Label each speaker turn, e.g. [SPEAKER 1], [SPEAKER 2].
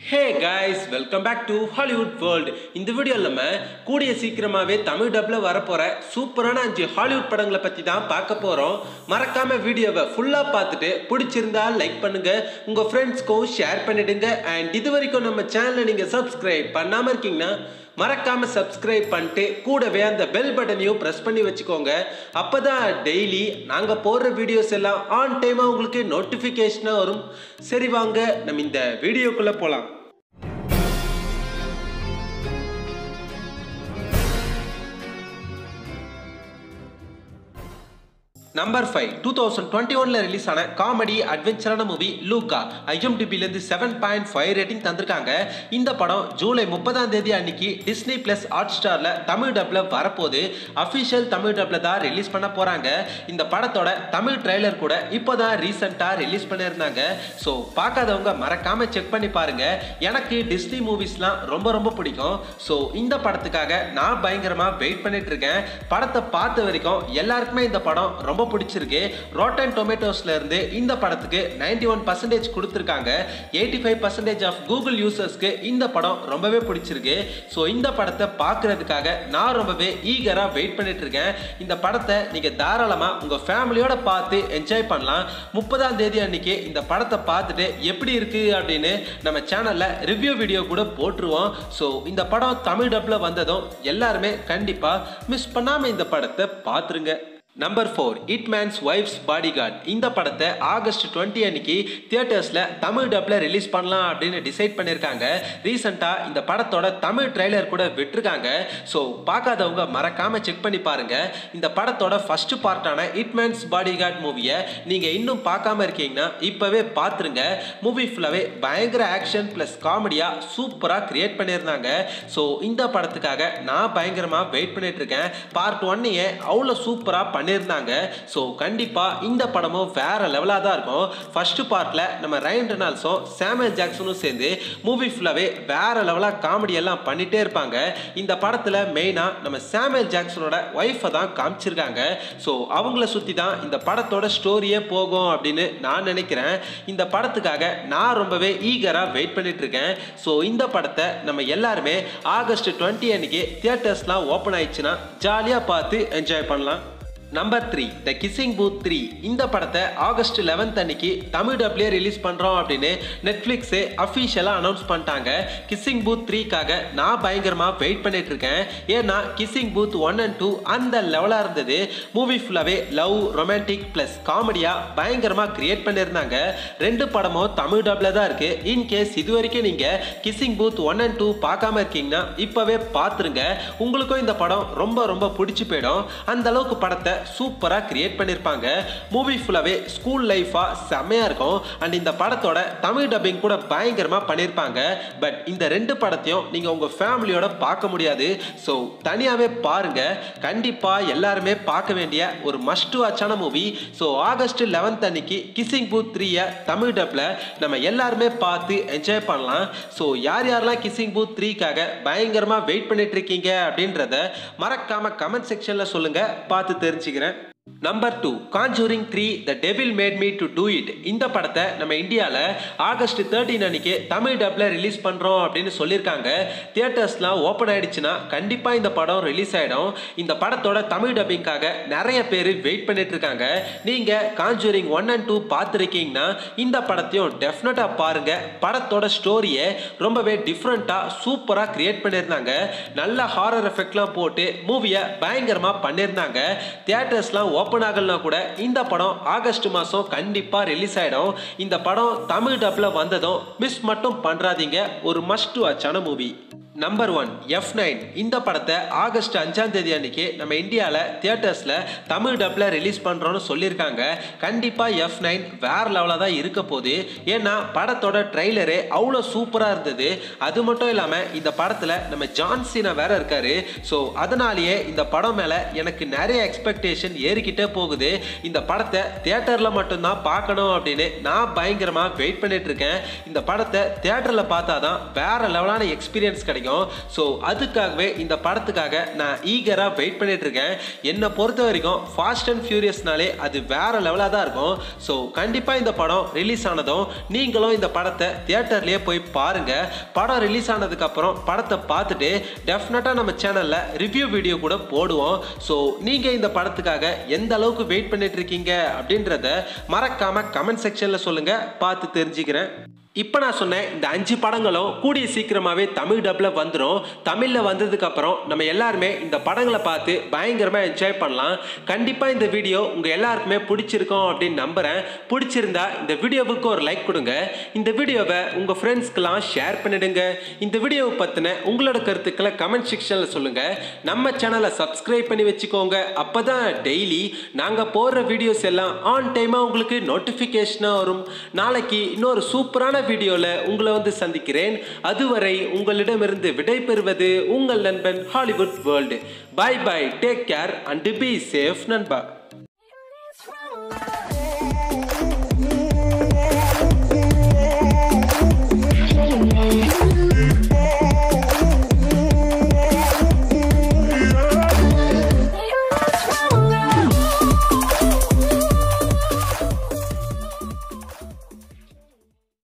[SPEAKER 1] hey guys welcome back to Hollywood world இந்த வீடியோவில் நம்ம கூடிய சீக்கிரமாகவே தமிழ் டப்பில் வரப்போகிற சூப்பரான அஞ்சு ஹாலிவுட் படங்களை பற்றி தான் பார்க்க போகிறோம் மறக்காமல் வீடியோவை ஃபுல்லாக பார்த்துட்டு பிடிச்சிருந்தா லைக் பண்ணுங்கள் உங்கள் ஃப்ரெண்ட்ஸ்க்கும் ஷேர் பண்ணிடுங்க அண்ட் இது வரைக்கும் நம்ம சேனலை நீங்கள் சப்ஸ்கிரைப் பண்ணாமல் இருக்கீங்கன்னா மறக்காம சப்ஸ்கிரைப் பண்ணிட்டு கூடவே அந்த பெல் பட்டனையும் ப்ரெஸ் பண்ணி வச்சுக்கோங்க அப்பதான் டெய்லி நாங்க போடுற வீடியோஸ் எல்லாம் ஆன் டைமா உங்களுக்கு நோட்டிஃபிகேஷனா வரும் சரி வாங்க நம்ம இந்த வீடியோக்குள்ள போலாம் number five two thousand twenty ஒன்ல ரிலீஸ் ஆன காமெடி அட்வென்ச்சரான மூவி லூகா ஐஎம்டிபிலேருந்து செவன் பாயிண்ட் ஃபைவ் ரேட்டிங் தந்திருக்காங்க இந்த படம் ஜூலை முப்பதாம் தேதி அன்னைக்கு டிஸ்னி பிளஸ் ஹாட் ஸ்டாரில் தமிழ் டப்பில் வரப்போகுது அஃபிஷியல் தமிழ் டப்பில் தான் ரிலீஸ் பண்ண போகிறாங்க இந்த படத்தோட தமிழ் ட்ரெய்லர் கூட இப்போ தான் ரீசெண்டாக ரிலீஸ் பண்ணியிருந்தாங்க ஸோ பார்க்காதவங்க மறக்காமல் செக் பண்ணி பாருங்க எனக்கு டிஸ்னி மூவிஸ்லாம் ரொம்ப ரொம்ப பிடிக்கும் ஸோ இந்த படத்துக்காக நான் பயங்கரமாக வெயிட் பண்ணிட்டு இருக்கேன் படத்தை பார்த்த வரைக்கும் எல்லாருக்குமே இந்த படம் ரொம்ப பிடிச்சிருக்கு ரோட்டன் டொமேட்டோஸ்ல இருந்து இந்த படத்துக்கு நைன்டி ஒன் பர்சன்டேஜ் கொடுத்துருக்காங்க eighty five percentage of Google யூசர்ஸ்க்கு இந்த படம் ரொம்பவே பிடிச்சிருக்கு ஸோ இந்த படத்தை பார்க்கறதுக்காக நான் ரொம்பவே ஈகராக வெயிட் பண்ணிட்டு இருக்கேன் இந்த படத்தை நீங்கள் தாராளமாக உங்கள் ஃபேமிலியோட பார்த்து என்ஜாய் பண்ணலாம் முப்பதாம் தேதி அன்னைக்கு இந்த படத்தை பார்த்துட்டு எப்படி இருக்கு அப்படின்னு நம்ம சேனலில் ரிவ்யூ வீடியோ கூட போட்டுருவோம் ஸோ இந்த படம் தமிழ் டப்பில் வந்ததும் எல்லாருமே கண்டிப்பாக மிஸ் பண்ணாமல் இந்த படத்தை பார்த்துருங்க number four hit man's wife's body guard இந்த படத்தை ஆகஸ்ட் டுவெண்ட்டி அன்னைக்கு தியேட்டர்ஸில் தமிழ் டப்பில் ரிலீஸ் பண்ணலாம் அப்படின்னு டிசைட் பண்ணியிருக்காங்க ரீசெண்டாக இந்த படத்தோட தமிழ் ட்ரெய்லர் கூட விட்டுருக்காங்க ஸோ பார்க்காதவங்க மறக்காமல் செக் பண்ணி பாருங்க இந்த படத்தோட ஃபர்ஸ்ட் பார்ட்டான இட் மேன்ஸ் பாடி கார்டு மூவியை நீங்கள் இன்னும் பார்க்காம இருக்கீங்கன்னா இப்போவே பார்த்துருங்க மூவி ஃபுல்லாகவே பயங்கர ஆக்ஷன் ப்ளஸ் காமெடியாக சூப்பராக கிரியேட் பண்ணியிருந்தாங்க ஸோ இந்த படத்துக்காக நான் பயங்கரமாக வெயிட் பண்ணிட்டு இருக்கேன் பார்ட் ஒன்னையே அவ்வளோ சூப்பராக பண்ணியிருந்தாங்க ஸோ கண்டிப்பாக இந்த படமும் வேற லெவலாக தான் இருக்கும் ஃபர்ஸ்ட் பார்ட்டில் நம்ம ரயன் ரெனால்ஸும் சாமுவல் ஜாக்சனும் சேர்ந்து மூவி ஃபுல்லாகவே வேற லெவலாக காமெடி எல்லாம் பண்ணிட்டே இருப்பாங்க இந்த படத்தில் மெயினாக நம்ம சாமுவல் ஜாக்சனோட ஒய்ஃபை தான் காமிச்சிருக்காங்க ஸோ அவங்கள சுற்றி தான் இந்த படத்தோட ஸ்டோரியே போகும் அப்படின்னு நான் நினைக்கிறேன் இந்த படத்துக்காக நான் ரொம்பவே ஈகராக வெயிட் பண்ணிட்டு இருக்கேன் ஸோ இந்த படத்தை நம்ம எல்லாருமே ஆகஸ்ட் டுவெண்ட்டி அன்னைக்கு தியேட்டர்ஸ்லாம் ஓப்பன் ஆயிடுச்சுன்னா ஜாலியாக பார்த்து என்ஜாய் பண்ணலாம் number three the kissing booth three இந்த படத்தை ஆகஸ்ட் லெவன்த் அன்னைக்கு தமிழ் டப்லேயே ரிலீஸ் பண்ணுறோம் அப்படின்னு நெட்ஃப்ளிக்ஸே அஃபீஷியலாக அனௌன்ஸ் பண்ணிட்டாங்க கிஸ்ஸிங் பூத் த்ரீக்காக நான் பயங்கரமாக வெயிட் பண்ணிட்டு இருக்கேன் ஏன்னா kissing booth one and two அந்த லெவலாக இருந்தது மூவி ஃபுல்லாகவே லவ் ரொமான்டிக் ப்ளஸ் காமெடியாக பயங்கரமாக கிரியேட் பண்ணியிருந்தாங்க ரெண்டு படமும் தமிழ் டப்பில் தான் இருக்குது இன்கேஸ் இது வரைக்கும் நீங்கள் kissing booth one and two பார்க்காம இருக்கீங்கன்னா இப்போவே பார்த்துருங்க உங்களுக்கும் இந்த படம் ரொம்ப ரொம்ப பிடிச்சி போயிடும் அந்த அளவுக்கு படத்தை சூப்பராக கிரியேட் பண்ணியிருப்பாங்க மூவி ஃபுல்லாகவே ஸ்கூல் லைஃபாக செம்மையாக இருக்கும் அண்ட் இந்த படத்தோட தமிழ் டப்பிங் கூட பயங்கரமாக பண்ணியிருப்பாங்க பட் இந்த ரெண்டு படத்தையும் நீங்கள் உங்கள் ஃபேமிலியோட பார்க்க முடியாது ஸோ தனியாகவே பாருங்கள் கண்டிப்பாக எல்லாருமே பார்க்க வேண்டிய ஒரு மஸ்ட் வாட்சான மூவி ஸோ ஆகஸ்ட் லெவன்த் அன்னைக்கு கிஸ்ஸிங் பூத் த்ரீயை தமிழ் டப்பில் நம்ம எல்லாருமே பார்த்து என்ஜாய் பண்ணலாம் ஸோ யார் யாரெல்லாம் கிஸ்ஸிங் பூத் த்ரீக்காக பயங்கரமாக வெயிட் பண்ணிட்டு இருக்கீங்க அப்படின்றத மறக்காமல் கமெண்ட் செக்ஷனில் சொல்லுங்கள் பார்த்து தெரிஞ்சுக்கிறேன் number two conjuring three the devil made me to do it இந்த படத்தை நம்ம இந்தியாவில் ஆகஸ்ட் தேர்ட்டின் அன்னைக்கு தமிழ் டப்பில் ரிலீஸ் பண்ணுறோம் அப்படின்னு சொல்லியிருக்காங்க தியேட்டர்ஸ்லாம் ஓப்பன் ஆயிடுச்சுன்னா கண்டிப்பாக இந்த படம் ரிலீஸ் ஆகிடும் இந்த படத்தோட தமிழ் டப்பிங்காக நிறைய பேர் வெயிட் பண்ணிட்டு இருக்காங்க நீங்கள் காஞ்சூரிங் ஒன் அண்ட் டூ பார்த்துருக்கீங்கன்னா இந்த படத்தையும் டெஃபினட்டாக பாருங்க படத்தோட ஸ்டோரியை ரொம்பவே டிஃப்ரெண்ட்டாக சூப்பராக கிரியேட் பண்ணியிருந்தாங்க நல்ல ஹாரர் எஃபெக்ட்லாம் போட்டு மூவியை பயங்கரமாக பண்ணியிருந்தாங்க தியேட்டர்ஸ்லாம் ஓப்பன் ஆகலனா கூட இந்த படம் ஆகஸ்ட் மாதம் கண்டிப்பாக ரிலீஸ் ஆகிடும் இந்த படம் தமிழ் டப்பில் வந்ததும் மிஸ் மட்டும் பண்ணுறாதீங்க ஒரு மஸ்ட் வாட்சான movie number one F nine இந்த படத்தை ஆகஸ்ட் அஞ்சாம் தேதி அன்னைக்கு நம்ம இந்தியாவில் தியேட்டர்ஸில் தமிழ் டப்பில் ரிலீஸ் பண்ணுறோன்னு சொல்லியிருக்காங்க கண்டிப்பாக எஃப் நைன் வேற லெவலாக தான் இருக்க போகுது ஏன்னா படத்தோட ட்ரெய்லரே அவ்வளோ சூப்பராக இருந்தது அது மட்டும் இல்லாமல் இந்த படத்தில் நம்ம ஜான்சினா வேற இருக்காரு ஸோ அதனாலேயே இந்த படம் மேலே எனக்கு நிறைய எக்ஸ்பெக்டேஷன் ஏறிக்கிட்டே போகுது இந்த படத்தை தியேட்டரில் மட்டும்தான் பார்க்கணும் அப்படின்னு நான் பயங்கரமாக வெயிட் பண்ணிட்டு இருக்கேன் இந்த படத்தை தியேட்டரில் பார்த்தா தான் வேற லெவலான எக்ஸ்பீரியன்ஸ் கிடைக்கும் வரைக்கும் ஸோ அதுக்காகவே இந்த படத்துக்காக நான் ஈகராக வெயிட் பண்ணிட்டு இருக்கேன் என்னை பொறுத்த வரைக்கும் ஃபாஸ்ட் அண்ட் ஃபியூரியஸ்னாலே அது வேற லெவலாக தான் இருக்கும் ஸோ கண்டிப்பாக இந்த படம் ரிலீஸ் ஆனதும் நீங்களும் இந்த படத்தை தியேட்டர்லேயே போய் பாருங்க படம் ரிலீஸ் ஆனதுக்கப்புறம் படத்தை பார்த்துட்டு டெஃபினட்டாக நம்ம சேனலில் ரிவ்யூ வீடியோ கூட போடுவோம் ஸோ நீங்கள் இந்த படத்துக்காக எந்த அளவுக்கு வெயிட் பண்ணிட்டு இருக்கீங்க அப்படின்றத மறக்காம கமெண்ட் செக்ஷனில் சொல்லுங்க பார்த்து தெரிஞ்சுக்கிறேன் இப்போ நான் சொன்னேன் இந்த அஞ்சு படங்களும் கூடிய சீக்கிரமாகவே தமிழ் டப்பில் வந்துடும் தமிழில் வந்ததுக்கப்புறம் நம்ம எல்லாருமே இந்த படங்களை பார்த்து பயங்கரமாக என்ஜாய் பண்ணலாம் கண்டிப்பாக இந்த வீடியோ உங்கள் எல்லாருக்குமே பிடிச்சிருக்கோம் அப்படின்னு நம்புகிறேன் பிடிச்சிருந்தா இந்த வீடியோவுக்கு ஒரு லைக் கொடுங்க இந்த வீடியோவை உங்கள் ஃப்ரெண்ட்ஸ்க்கெலாம் ஷேர் பண்ணிடுங்க இந்த வீடியோவை பற்றின உங்களோட கருத்துக்களை கமெண்ட் செக்ஷனில் சொல்லுங்கள் நம்ம சேனலை சப்ஸ்கிரைப் பண்ணி வச்சுக்கோங்க அப்போ தான் டெய்லி நாங்கள் போடுற வீடியோஸ் எல்லாம் ஆன் டைமாக உங்களுக்கு நோட்டிஃபிகேஷனாக வரும் நாளைக்கு இன்னொரு சூப்பரான வீடியோவில் உங்களை வந்து சந்திக்கிறேன் அதுவரை உங்களிடமிருந்து விடை பெறுவது உங்கள் நண்பன் Hollywood world bye bye take care and be safe நண்பா